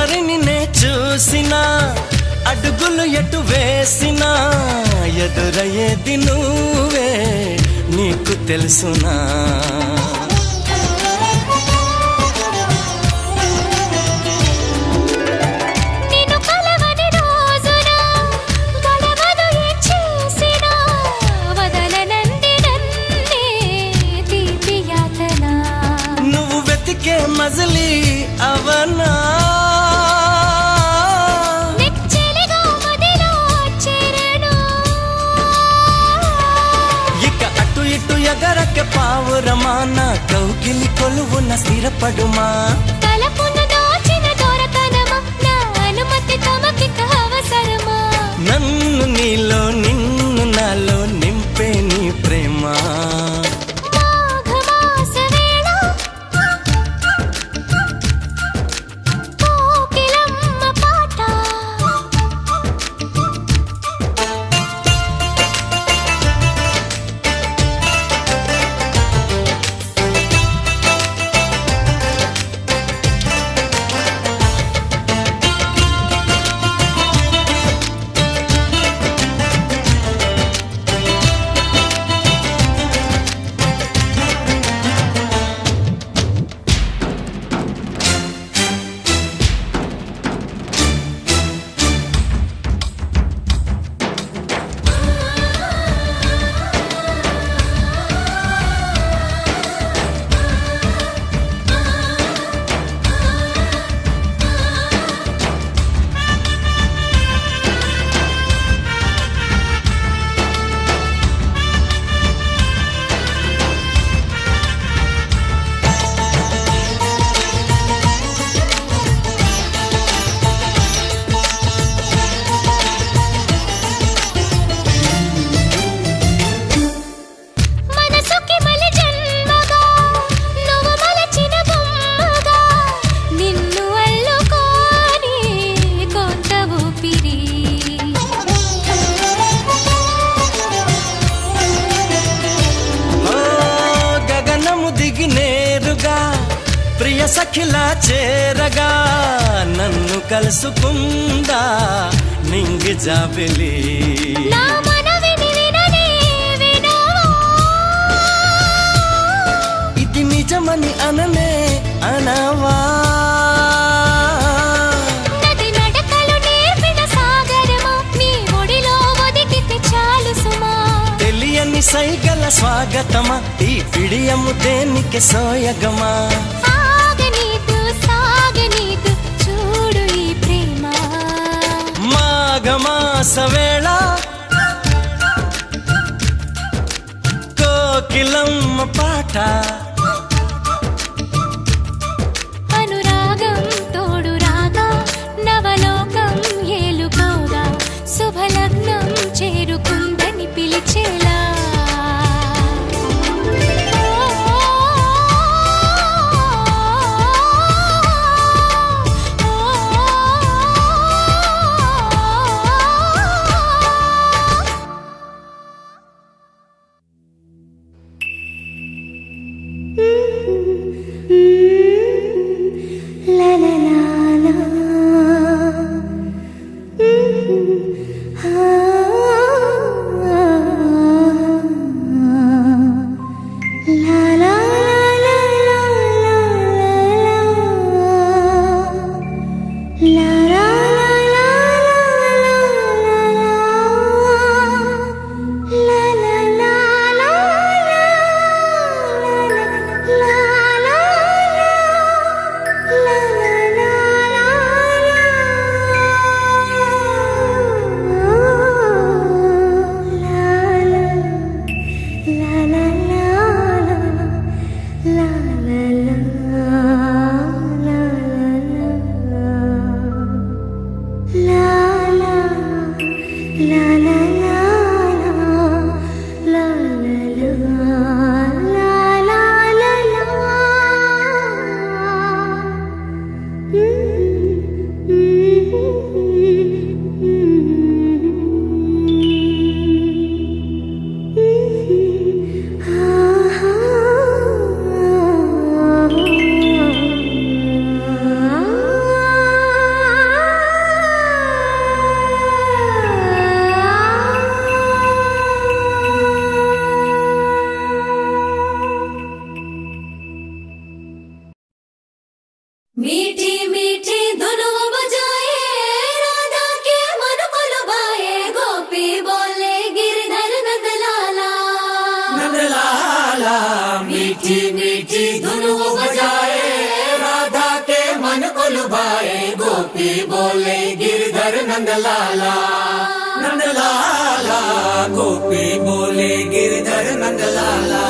ఎవరిని నే చూసినా అడుగులు ఎటు వేసినా ఎదురయ్యేది నువ్వే నీకు తెలుసునా నిన్ను కలవని రోజున గడవదు ఏం చేసినా వదలనంది నన్నే తీపి యాతన నువ్వు వెతికే మజిలీ అవనా నెచ్చెలిగా మదిలో చేరను ఇక అటు ఇటు ఎగరక పావురమా నా కౌగిలి కొలువున స్థిరపడుమా తలపున దాచిన దొరతనమా నా అనుమతి తమకిక అవసరమా నన్ను నీలో నిన్ను నాలో నింపే నీ ప్రేమ మాఘమాస వేళ కోకిలమ్మ పాట మనసుకి మలి జన్మగా నువ్వు మలచిన బొమ్మగా నిన్ను అల్లుకోని కొంత ఊపిరి ఓ గగనము దిగి నేరుగా ప్రియ సఖిలా చేరగా నన్ను కలుసుకుందా నింగి జాబిలి నా మనవిని విననే వినవా ఇది నిజమని అననే అనవా నది నడకలు నేర్పిన సాగరమా నీ ఒడిలో ఒదిగితే చాలు సుమా తెలియని సైగల స్వాగతమా ఈ పిడియము దేనికి సోయగమా ఆగనీదు సాగనీదు చూడు ఈ ప్రేమ మాఘమాస వేళ కోకిలమ్మ పాట అనురాగం తోడు రాగా నవలోకం ఏలుకోగా శుభలగ్నం చేరుకుందని పిలిచేలా मीठी मीठी धुनुओं बजाए राधा के मन को लुभाए गोपी बोले गिरधर नंदलाला नंदलाला मीठी मीठी धुनुओं बजाए राधा के मन को लुभाए गोपी बोले गिरधर नंदलाला नंदलाला गोपी बोले गिरधर नंदलाला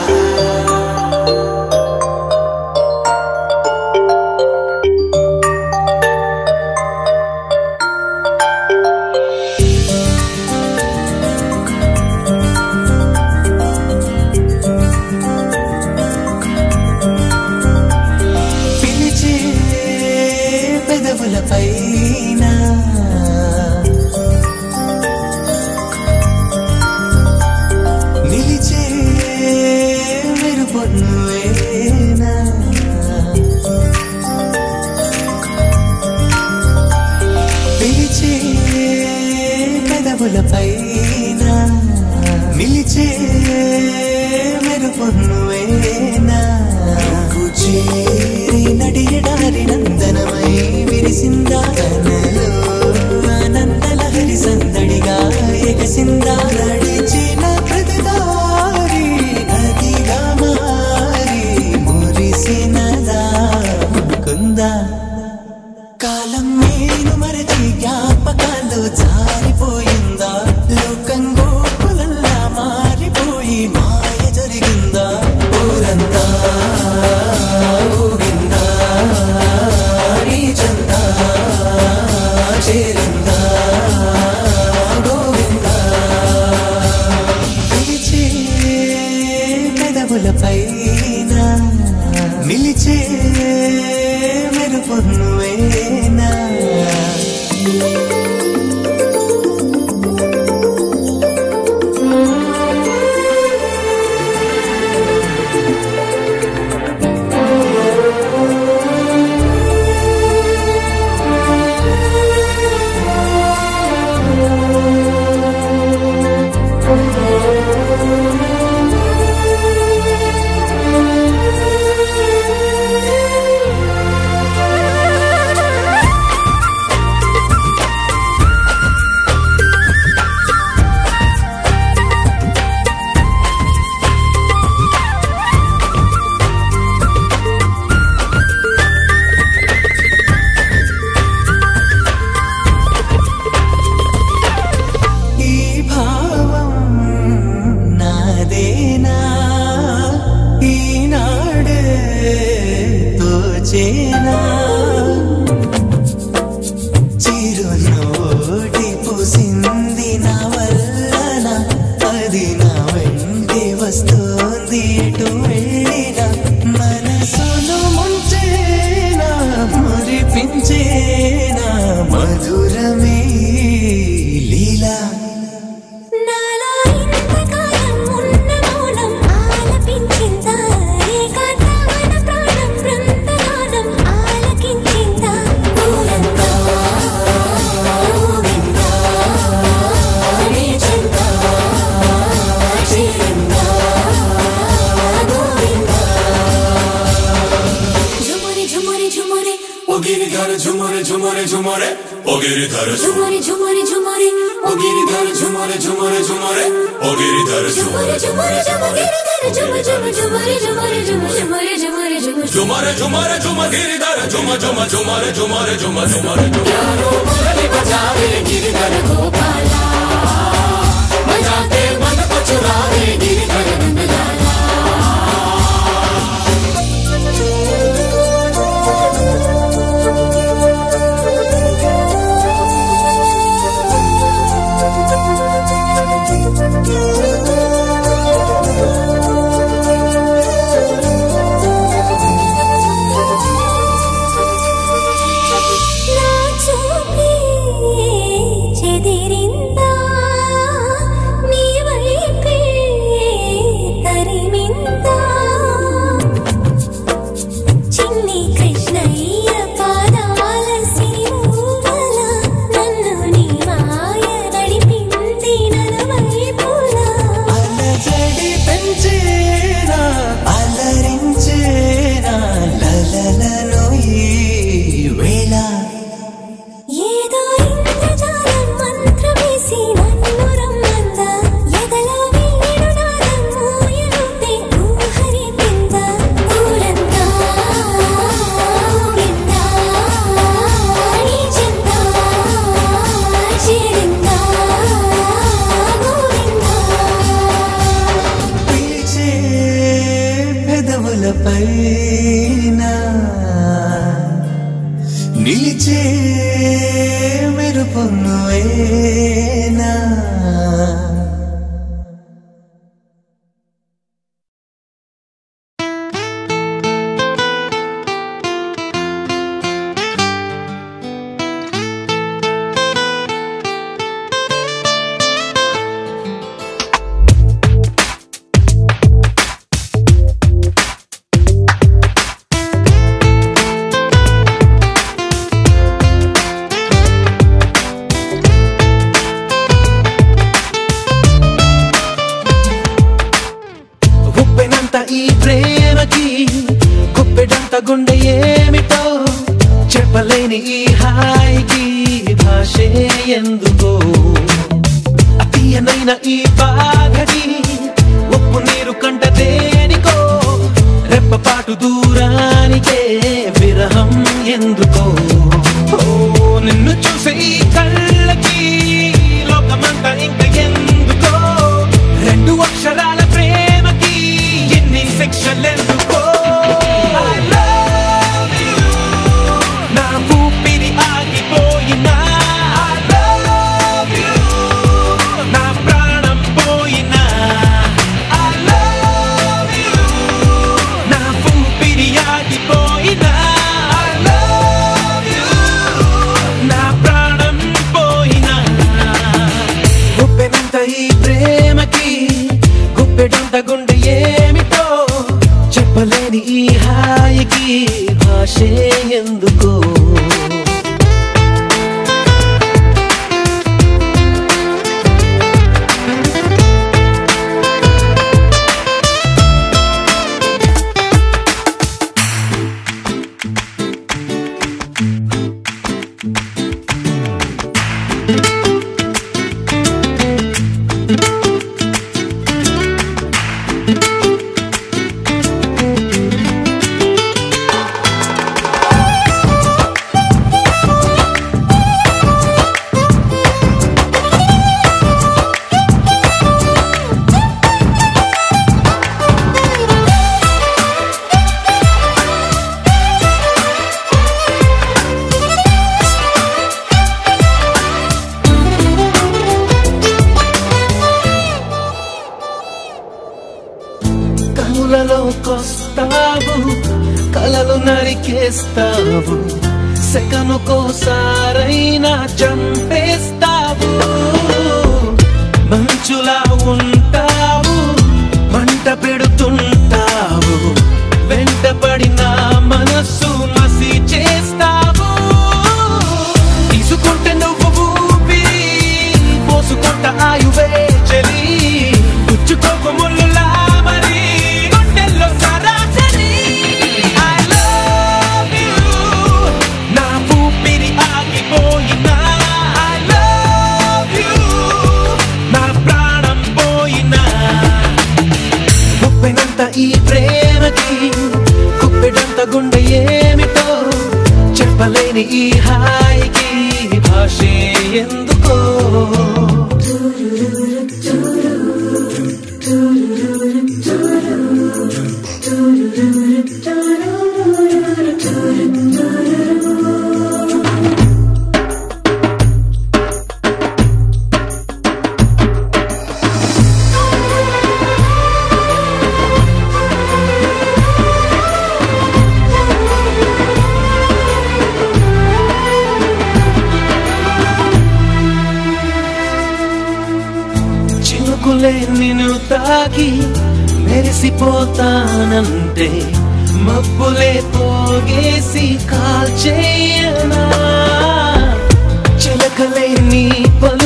పిలిచే పెదవుల పైన నిలిచే మెరుపొన్నువేనా పిలిచే పెదవుల పైన నిలిచే మెరుపొన్నువేనా నువ్వు చేరి నడియడారి నందనమై విరిసిందా తనలో ఆనందలహరి సందడిగా ఎగసిందా నడిచిన ప్రతిదారి నదిగా మారి మురిసినదా కుందా కాలం నేను మరచి జ్ఞాపకాలు జారిపోయిందా లోకం గోపులల్లా మారిపోయి మాయ జరిగిందా ఊరంతా ఊగిందా నీ చందా చేరిందా గోవిందా పిలిచే పెదవుల పైన నిలిచే మెరుపొన్నువేనా ఈ భావం నాదేనా ఈనాడే తోచేనా చిరునోటి పూసింది నా వల్లన అది నా వెంటి వస్తోంది ఎటు వెళ్ళినా మనసును ముంచేనా మురిపించేనా మధురమే లీలా నాలో ఇంతకాలం ఉన్న మౌనం ఆలపించిందా ఏకాంతాన ప్రాణం బృందగానం ఆలకించిందా ఊరంతా ఊగిందా నీ చెంత చేరిందా గోవిందా ఝుమురి ఝుమురి ఝుమురి ओ गिरिधर झुमरे झुमरे झुमरे ओ गिरिधर झुम ఝుమురి ఝుమురి ఝుమురి ओ गिरिधर झुमरे झुमरे झुमरे ओ गिरिधर झुम ఝుమురి ఝుమురి ఝుమురి ఝుము ఝుము ఝుమురి ఝుమురి ఝుము ఝుమురి ఝుమురి ఝుము झुमरे झुमरे झुम गिरिधर झुम झुम झुमरे झुमरे झुम झुमरे झुम मुरली बजावे गिरधर गोपाला बजाते मन को चुरावे गिरधर नंदलाला నా చూపే చెదిరిందా నీ వైపే అయినా నిలిచే మెరుపును ఏనా ఉప్పెనంత ఈ ప్రేమకి గుప్పెడంత గుండె ఏమిటో చెప్పలేని ఈ హాయికి భాషే ఎందుకో అతీయనైన ఈ బాధకి ఉప్పు నీరు కంట దేనికో రెప్పపాటు దూరానికే విరహం ఎందుకో ఓ నిన్ను చూసే ఈ కళ్ళకి లోకమంతా ఇంక ఎందుకో రెండు అక్షరాల ప్రేమకి ఎన్ని శిక్షలెందుకో I love you. నా ఊపిరి ఆగిపోయినా I love you. నా ప్రాణం పోయినా I love you. నా ఊపిరి ఆగిపోయినా I love you. నా ప్రాణం పోయినా గుప్పెనంత ఈ ప్రేమకి గుప్పెడంత గుండె ఏమిటో చెప్పలేని ఈ హాయికి భాషే ఎందుకో కనులలోకొస్తావు కలలు నరికేస్తావు సెకనుకోసారైనా చంపేస్తావు మంచులా ఉంటావు మంట పెడుతుంటావు వెంటపడిన మనస్సు మసి చేస్తావు తీసుకుంటే నువ్వు ఊపిరి పోసుకుంట ఆయువే చలి పుచ్చుకోకు ముళ్ళులా మరి గుండెల్లో సరాసరి I love you. నా ఊపిరి ఆగిపోయినా I love you. నా ప్రాణం పోయినా ముప్పెనంత ఈ ప్రేమకి కుప్పెడంత గుండె ఏమిటో చెప్పలేని ఈ హాయికి భాషే ఎందుకో చినుకులే నిన్ను తాకి మెరిసిపోతానంటే మబ్బులే పోగేసి కాల్చేయనా చిలకలే నీ పలు